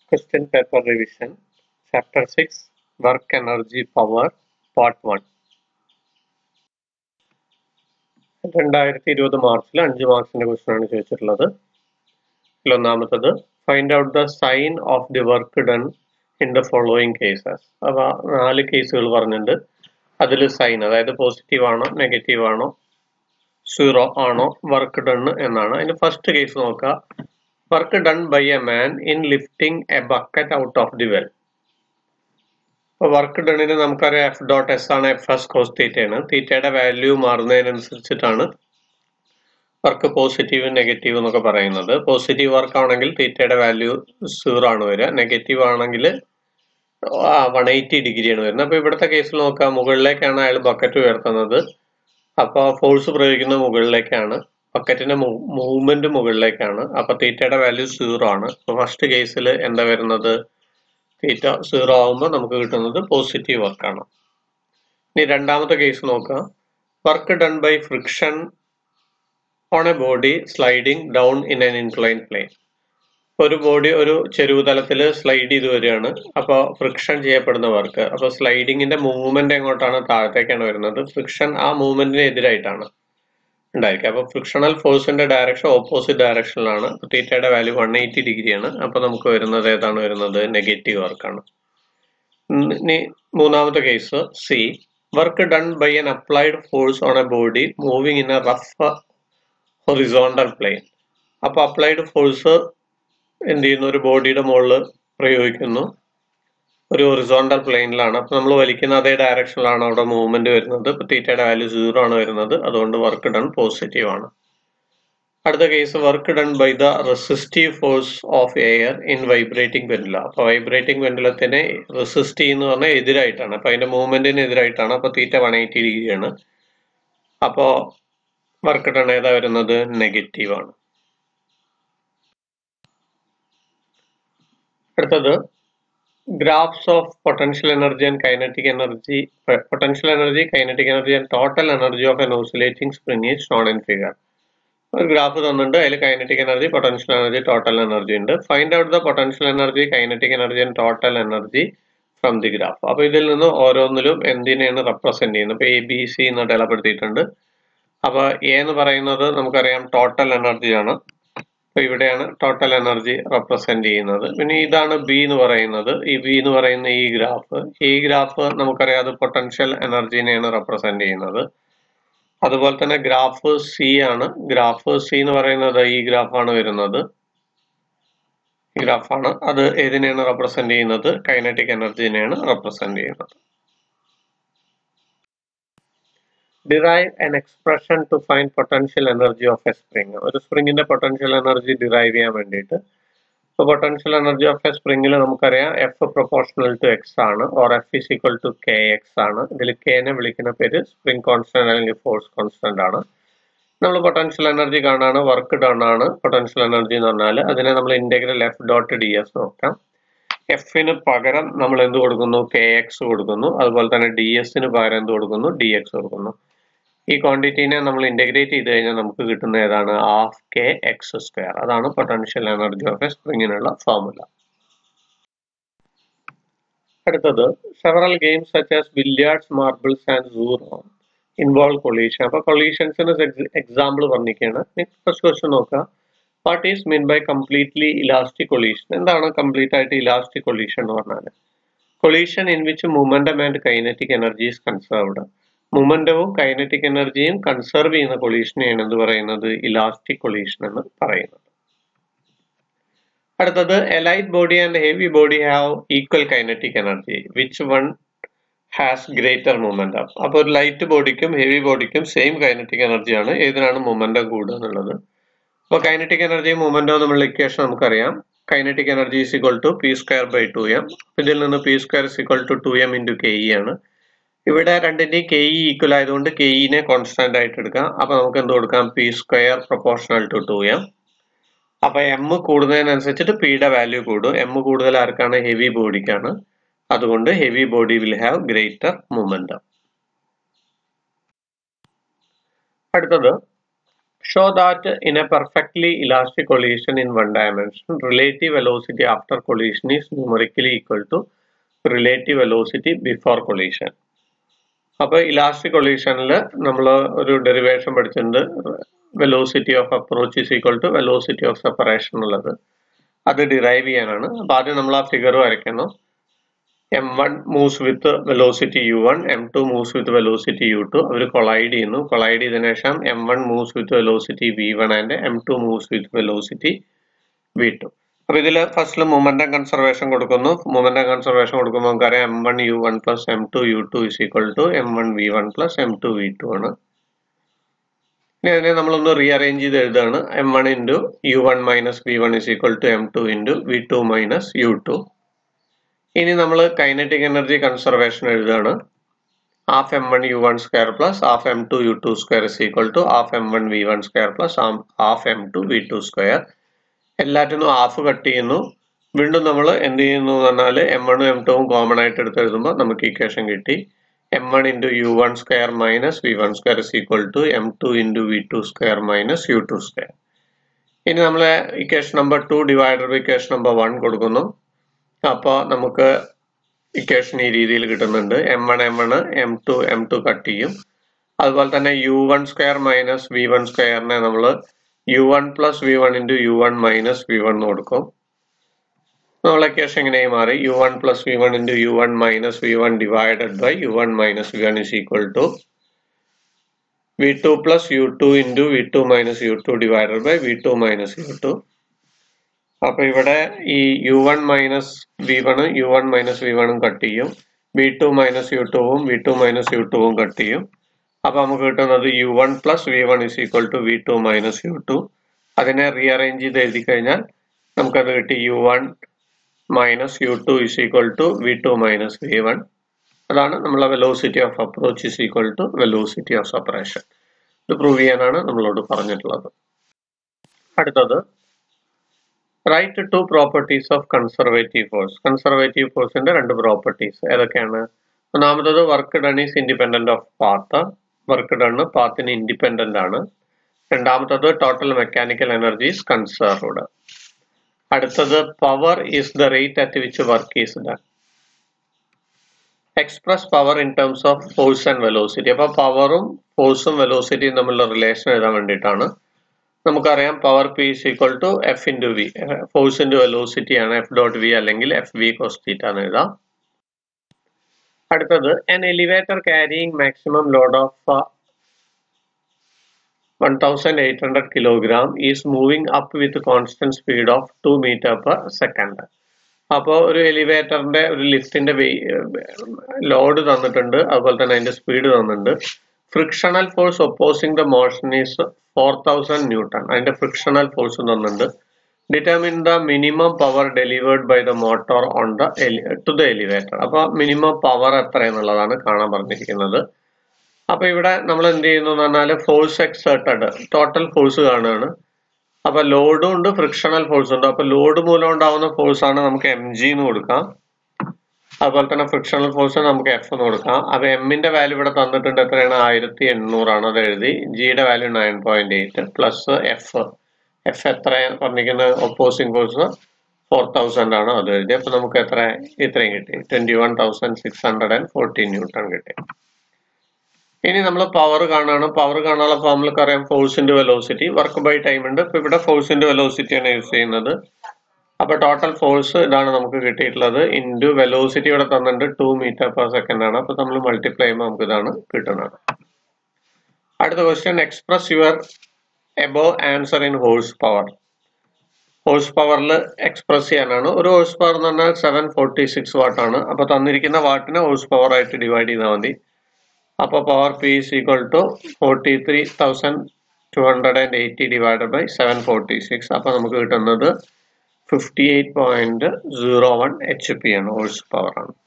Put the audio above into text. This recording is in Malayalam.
Question paper revision, chapter 6, work energy power, part 1. രണ്ടായിരത്തി ഇരുപത് മാർച്ചിൽ അഞ്ച് മാർക്സിന്റെ ക്വസ്റ്റൻ ആണ് ചോദിച്ചിട്ടുള്ളത് ഒന്നാമത്തത് find out the sign of the work done in the following cases അപ്പൊ നാല് കേസുകൾ പറഞ്ഞിട്ടുണ്ട് അതിൽ സൈൻ അതായത് പോസിറ്റീവ് ആണോ നെഗറ്റീവ് ആണോ സീറോ ആണോ വർക്ക് ഡൺ എന്നാണ് അതിന്റെ ഫസ്റ്റ് കേസ് നോക്കുക work done by a man in lifting a bucket out of the well അപ്പോൾ വർക്ക് ഡണ്ണിന് നമുക്കറിയാം എഫ് ഡോട്ട് എസ് ആണ് എഫ് എസ് കോസ് തീറ്റയാണ് തീറ്റയുടെ വാല്യൂ മാറുന്നതിനനുസരിച്ചിട്ടാണ് വർക്ക് പോസിറ്റീവ് നെഗറ്റീവ് എന്നൊക്കെ പറയുന്നത് പോസിറ്റീവ് വർക്ക് ആണെങ്കിൽ തീറ്റയുടെ വാല്യൂ സീറോ ആണ് വരിക നെഗറ്റീവ് ആണെങ്കിൽ വൺ എയ്റ്റി ഡിഗ്രിയാണ് വരുന്നത് അപ്പോൾ ഇവിടുത്തെ കേസിൽ നോക്കാം മുകളിലേക്കാണ് അയാൾ ബക്കറ്റ് ഉയർത്തുന്നത് അപ്പോൾ ഫോഴ്സ് പ്രയോഗിക്കുന്നത് മുകളിലേക്കാണ് ബക്കറ്റിന്റെ മൂവ്മെന്റ് മുകളിലേക്കാണ് അപ്പൊ തീറ്റയുടെ വാല്യൂ സീറോ ആണ് ഫസ്റ്റ് കേസിൽ എന്താ വരുന്നത് തീറ്റ സീറോ ആകുമ്പോൾ നമുക്ക് കിട്ടുന്നത് പോസിറ്റീവ് വർക്കാണ് ഇനി രണ്ടാമത്തെ കേസ് നോക്കുക work done by friction on a body sliding down in an inclined plane ഒരു ബോഡി ഒരു ചെരുവ് തലത്തിൽ സ്ലൈഡ് ചെയ്ത് വരികയാണ് അപ്പോൾ ഫ്രിക്ഷൻ ചെയ്യപ്പെടുന്ന വർക്ക് അപ്പോൾ സ്ലൈഡിങ്ങിന്റെ മൂവ്മെന്റ് എങ്ങോട്ടാണ് താഴത്തേക്കാണ് വരുന്നത് ഫ്രിക്ഷൻ ആ മൂവ്മെന്റിന് എതിരായിട്ടാണ് ഉണ്ടായിരിക്കുക അപ്പോൾ ഫ്രിക്ഷണൽ ഫോഴ്സിന്റെ ഡയറക്ഷൻ ഓപ്പോസിറ്റ് ഡയറക്ഷനിലാണ് തീറ്റയുടെ വാല്യൂ വൺ എയ്റ്റി ഡിഗ്രിയാണ് അപ്പോൾ നമുക്ക് വരുന്നത് ഏതാണ് വരുന്നത് നെഗറ്റീവ് വർക്കാണ് ഇനി മൂന്നാമത്തെ case C work done by an applied force on a body moving in a rough horizontal plane അപ്പോൾ അപ്ലൈഡ് ഫോഴ്സ് എന്ത് ചെയ്യുന്നു ഒരു ബോഡിയുടെ മുകളിൽ പ്രയോഗിക്കുന്നു ഒരു ഹൊറിസോണ്ടൽ പ്ലെയിനിലാണ് അപ്പോൾ നമ്മൾ വലിക്കുന്ന അതേ ഡയറക്ഷനിലാണ് അവിടെ മൂവ്മെന്റ് വരുന്നത് ഇപ്പോൾ തീറ്റയുടെ വാല്യൂ സീറോ ആണ് വരുന്നത് അതുകൊണ്ട് വർക്ക് ഡൺ പോസിറ്റീവ് ആണ് അടുത്ത case work done by the resistive force of air in vibrating pendula അപ്പോൾ വൈബ്രേറ്റിംഗ് പെൻഡുലത്തിനെ റെസിസ്റ്റ് ചെയ്യുന്ന പറഞ്ഞാൽ എതിരായിട്ടാണ് അപ്പോൾ അതിന്റെ മൂവ്മെന്റിന് എതിരായിട്ടാണ് അപ്പോൾ തീറ്റ വൺ എയ്റ്റി ഡിഗ്രിയാണ് അപ്പോൾ വർക്ക് ഡൺ ഏതാ വരുന്നത് നെഗറ്റീവ് ആണ് അടുത്തത് graphs of potential energy and kinetic energy potential energy kinetic energy and total energy of an oscillating spring is shown in figure ഒരു ഗ്രാഫ് തന്നിട്ടുണ്ട് അതിൽ kinetic energy potential energy total energy ഉണ്ട് find out the potential energy kinetic energy and total energy from the graph അപ്പൊ ഇതിൽ നിന്ന് ഓരോന്നിലും എന്തിനെയാണ് റെപ്രസെന്റ് ചെയ്യുന്നത് ഇപ്പൊ എ ബി സി എന്ന് അടയാളപ്പെടുത്തിയിട്ടുണ്ട് അപ്പൊ എ എന്ന് പറയുന്നത് നമുക്കറിയാം ടോട്ടൽ എനർജിയാണ് അപ്പൊ ഇവിടെയാണ് ടോട്ടൽ എനർജി റെപ്രസെന്റ് ചെയ്യുന്നത് പിന്നെ ഇതാണ് ബി എന്ന് പറയുന്നത് ഈ ബി എന്ന് പറയുന്ന ഈ ഗ്രാഫ് ഈ ഗ്രാഫ് നമുക്കറിയാം അത് പൊട്ടൻഷ്യൽ എനർജിനെയാണ് റെപ്രസെന്റ് ചെയ്യുന്നത് അതുപോലെ തന്നെ ഗ്രാഫ് സി ആണ് ഗ്രാഫ് സി എന്ന് പറയുന്നത് ഈ ഗ്രാഫാണ് വരുന്നത് ഈ ഗ്രാഫാണ് അത് ഏതിനെയാണ് റെപ്രസെന്റ് ചെയ്യുന്നത് കൈനറ്റിക് എനർജിനെയാണ് റെപ്രസെന്റ് ചെയ്യുന്നത് derive an expression to find potential energy of a spring ഒരു സ്പ്രിങ്ങിന്റെ പൊട്ടൻഷ്യൽ എനർജി ഡിറൈവ് ചെയ്യാൻ വേണ്ടിയിട്ട് ഇപ്പോൾ പൊട്ടൻഷ്യൽ എനർജി ഓഫ് എ സ്പ്രിങ്ങിൽ നമുക്കറിയാം എഫ് പ്രൊപ്പോർഷണൽ ടു എക്സ് ആണ് or F is equal to K X ആണ് ഇതിൽ കെനെ വിളിക്കുന്ന പേര് സ്പ്രിംഗ് കോൺസ്റ്റന്റ് അല്ലെങ്കിൽ ഫോഴ്സ് കോൺസ്റ്റന്റ് ആണ് നമ്മൾ പൊട്ടൻഷ്യൽ എനർജി കാണാണ് വർക്ക് ഡൺ ആണ് പൊട്ടൻഷ്യൽ എനർജി എന്ന് പറഞ്ഞാൽ അതിനെ നമ്മൾ integral F dot D S നോക്കാം എഫിന് പകരം നമ്മൾ എന്ത് കൊടുക്കുന്നു കെ എക്സ് കൊടുക്കുന്നു അതുപോലെ തന്നെ ഡി എസിന് പകരം എന്ത് കൊടുക്കുന്നു ഡി എക്സ് കൊടുക്കുന്നു ഈ ക്വാണ്ടിറ്റീനെ നമ്മൾ ഇന്റഗ്രേറ്റ് ചെയ്ത് കഴിഞ്ഞാൽ നമുക്ക് കിട്ടുന്ന ഏതാണ് ഹാഫ് കെ എക്സ് സ്ക്വയർ അതാണ് പൊട്ടൻഷ്യൽ എനർജി ഓഫ് എ സ്പ്രിങ്ങിനുള്ള ഫോർമുല അടുത്തത് several games such as billiards marbles and സൂറോ ഇൻവോൾവ് കൊളീഷൻ അപ്പൊ കൊളീഷൻസിന് എക്സാമ്പിൾ പറഞ്ഞിരിക്കുകയാണ് ഫസ്റ്റ് ക്വസ്റ്റ്യൻ നോക്കുക what is mean by completely elastic collision എന്താണ് കംപ്ലീറ്റ് ആയിട്ട് ഇലാസ്റ്റിക് കൊളീഷൻ എന്ന് പറഞ്ഞാൽ collision in which momentum and kinetic energy is conserved മൊമെന്റവും കൈനറ്റിക് എനർജിയും കൺസർവ് ചെയ്യുന്ന കൊളീഷനെയാണ് എന്ത് പറയുന്നത് ഇലാസ്റ്റിക് കൊളീഷൻ എന്ന് പറയുന്നത് അടുത്തത് A light body and heavy body have equal kinetic energy which one has greater momentum അപ്പോൾ ഒരു ലൈറ്റ് ബോഡിക്കും ഹെവി ബോഡിക്കും സെയിം കൈനറ്റിക് എനർജിയാണ് ഏതിനാണ് മൊമെന്റം കൂടുക എന്നുള്ളത് അപ്പോൾ കൈനറ്റിക് എനർജിയും മൊമെന്റവും തമ്മിലുള്ള ഇക്വേഷൻ നമുക്കറിയാം kinetic energy is equal to P square by two M ഇതിൽ നിന്ന് P square is equal to two M into K E ആണ് ഇവിടെ രണ്ടിന്റെയും കെ ഇ ഈക്വൽ ആയതുകൊണ്ട് കെ ഇനെ കോൺസ്റ്റന്റ് ആയിട്ട് എടുക്കാം അപ്പൊ നമുക്ക് എന്ത് കൊടുക്കാം P square proportional to two M അപ്പൊ എം കൂടുന്നതിനനുസരിച്ചിട്ട് പിയുടെ വാല്യൂ കൂടും എം കൂടുതൽ ആർക്കാണ് ഹെവി ബോഡിക്കാണ് അതുകൊണ്ട് heavy body will have greater momentum അടുത്തത് show that in a perfectly elastic collision in one dimension, relative velocity after collision is numerically equal to relative velocity before collision. അപ്പോൾ ഇലാസ്റ്റിക് കൊളീഷനിൽ നമ്മൾ ഒരു ഡെറിവേഷൻ പഠിച്ചിട്ടുണ്ട് velocity of approach is equal to velocity of separation എന്നുള്ളത് അത് ഡിറൈവ് ചെയ്യാനാണ് അപ്പോൾ ആദ്യം നമ്മൾ ആ ഫിഗർ വരയ്ക്കണം M one moves with velocity U one M two moves with velocity U two അവർ കൊളൈഡ് ചെയ്യുന്നു കൊളൈഡ് ചെയ്തതിനു ശേഷം M one moves with velocity V one and M two moves with velocity V two അപ്പൊ ഇതിൽ ഫസ്റ്റിൽ മൊമെന്റം കൺസർവേഷൻ കൊടുക്കുന്നു മൊമെന്റം കൺസർവേഷൻ കൊടുക്കുമ്പോൾ നമുക്കറിയാം M one U one plus M two U two is equal to M one V one plus M two V two ആണ് ഇനി അതിനെ നമ്മളൊന്ന് റീഅറേഞ്ച് ചെയ്ത് എഴുതാണ് m one into u one minus v one is equal to m two into v two minus u two ഇനി നമ്മൾ കൈനറ്റിക് എനർജി കൺസർവേഷൻ എഴുതാണ് half m one U one square plus half m two U two square is equal to half m one V one square plus half m two V two square എല്ലാറ്റിനും ഹാഫ് കട്ട് ചെയ്യുന്നു വീണ്ടും നമ്മൾ എന്ത് ചെയ്യുന്നു എന്ന് പറഞ്ഞാൽ എം വണ്ണും എം ടുവും കോമൺ ആയിട്ട് എടുത്ത് എഴുതുമ്പോൾ നമുക്ക് ഇക്വേഷൻ കിട്ടി m one into u one square minus v one square is equal to m two into v two square minus u two square ഇനി നമ്മൾ equation number two divided by equation number one കൊടുക്കുന്നു അപ്പോൾ നമുക്ക് ഇക്വേഷൻ ഈ രീതിയിൽ കിട്ടുന്നുണ്ട് m one m one M two m two cut ചെയ്യും അതുപോലെ തന്നെ u one square minus v one സ്ക്വയറിനെ നമ്മൾ u one plus v one into u one minus v one കൊടുക്കും നമ്മൾ ഇക്വേഷൻ എങ്ങനെയായി മാറി u one plus v one into u one minus v one divided by u one minus v one is equal to V two plus u two into v two minus u two divided by v two minus u two അപ്പൊ ഇവിടെ ഈ യു വൺ മൈനസ് വി വണും യു വൺ മൈനസ് വി വണും കട്ട് ചെയ്യും വി ടു മൈനസ് യു ടുവും വി ടു മൈനസ് യു ടുവും കട്ട് ചെയ്യും അപ്പൊ നമുക്ക് കിട്ടുന്നത് u one plus v one is equal to V two minus u two അതിനെ റീഅറേഞ്ച് ചെയ്ത് എഴുതി കഴിഞ്ഞാൽ നമുക്കത് കിട്ടി u one minus u two is equal to V two minus v one അതാണ് നമ്മളെ velocity of approach is equal to velocity of separation ഇത് പ്രൂവ് ചെയ്യാനാണ് നമ്മളോട് പറഞ്ഞിട്ടുള്ളത് അടുത്തത് write two properties of conservative force conservative ഫോഴ്സിന്റെ രണ്ട് പ്രോപ്പർട്ടീസ് ഏതൊക്കെയാണ് ഒന്നാമത്തത് work done is independent of path work done പാത്തിന് ഇൻഡിപെൻഡന്റ് ആണ് രണ്ടാമത്തത് total mechanical energy is conserved അടുത്തത് power is the rate at which work is done express power in terms of force and velocity അപ്പൊ പവറും ഫോഴ്സും വെലോസിറ്റിയും തമ്മിലുള്ള റിലേഷൻ എഴുതാൻ വേണ്ടിയിട്ടാണ് നമുക്കറിയാം power p is equal to f into v force into velocity ആണ് എഫ് ഡോട്ട് വി അല്ലെങ്കിൽ എഫ് വി കോസ്റ്റീറ്റ് ആണ് എഴുതാം അടുത്തത് an elevator carrying maximum load of one thousand eight hundred kilogram is moving up with constant speed of two metre per second അപ്പോൾ ഒരു എലിവേറ്ററിന്റെ ഒരു ലിഫ്റ്റിന്റെ ലോഡ് തന്നിട്ടുണ്ട് അതുപോലെ തന്നെ അതിന്റെ സ്പീഡ് തന്നിട്ടുണ്ട് frictional force opposing the motion is four thousand newton അതിന്റെ ഫ്രിക്ഷണൽ ഫോഴ്സ് തന്നിട്ടുണ്ട് determine the minimum power delivered by the motor on the to the elevator അപ്പൊ മിനിമം പവർ എത്ര എന്നുള്ളതാണ് കാണാൻ പറഞ്ഞിരിക്കുന്നത് അപ്പൊ ഇവിടെ നമ്മൾ എന്ത് ചെയ്യുന്നു എന്ന് പറഞ്ഞാൽ ഫോഴ്സ് എക്സേർട്ടഡ് ടോട്ടൽ ഫോഴ്സ് കാണുകയാണ് അപ്പൊ ലോഡും ഉണ്ട് ഫ്രിക്ഷണൽ ഫോഴ്സ് ഉണ്ട് അപ്പൊ ലോഡ് മൂലം ഉണ്ടാവുന്ന ഫോഴ്സ് ആണ് നമുക്ക് എം ജി എന്ന് കൊടുക്കാം അതുപോലെ തന്നെ ഫ്രിക്ഷണൽ ഫോഴ്സ് നമുക്ക് എഫ് എന്ന് കൊടുക്കാം അപ്പൊ എമ്മിന്റെ വാല്യൂ ഇവിടെ തന്നിട്ടുണ്ട് എത്രയാണ് ആയിരത്തി എണ്ണൂറാണ് അത് എഴുതി ജിയുടെ value nine point eight plus f f എത്ര പറഞ്ഞിരിക്കുന്ന ഒപ്പോസിംഗ് ഫോഴ്സ് ഫോർ തൗസൻഡ് ആണ് അത് എഴുതി അപ്പൊ നമുക്ക് എത്ര ഇത്രയും കിട്ടി twenty one thousand six hundred and fourteen newton കിട്ടി ഇനി നമ്മൾ പവർ കാണാണ് പവർ കാണാനുള്ള ഫോർമുലക്ക് അറിയാം ഫോഴ്സിന്റെ വെലോസിറ്റി വർക്ക് ബൈ ടൈം ഉണ്ട് ഇപ്പൊ ഇവിടെ ഫോഴ്സിന്റെ വെലോസിറ്റിയാണ് യൂസ് ചെയ്യുന്നത് അപ്പൊ ടോട്ടൽ ഫോഴ്സ് ഇതാണ് നമുക്ക് കിട്ടിയിട്ടുള്ളത് ഇൻറ്റു വെലോസിറ്റി ഇവിടെ തന്നിട്ടുണ്ട് ടു മീറ്റർ പെർ സെക്കൻഡ് ആണ് അപ്പൊ നമ്മൾ മൾട്ടിപ്ലൈ ചെയ്യുമ്പോൾ നമുക്ക് ഇതാണ് കിട്ടുന്നത് അടുത്ത question express your above answer in horse power horse പവറിൽ എക്സ്പ്രസ് ചെയ്യാനാണ് ഒരു ഹോഴ്സ് പവർ എന്ന് പറഞ്ഞാൽ സെവൻ ഫോർട്ടി സിക്സ് വാട്ട് ആണ് അപ്പൊ തന്നിരിക്കുന്ന വാട്ടിനെ ഹോഴ്സ് പവർ ആയിട്ട് ഡിവൈഡ് ചെയ്താൽ മതി അപ്പോൾ power p is equal to forty three thousand two hundred and eighty divided by seven forty six അപ്പോൾ നമുക്ക് കിട്ടുന്നത് fifty eight point zero one h p ആണ് ഹോഴ്സ് പവർ ആണ്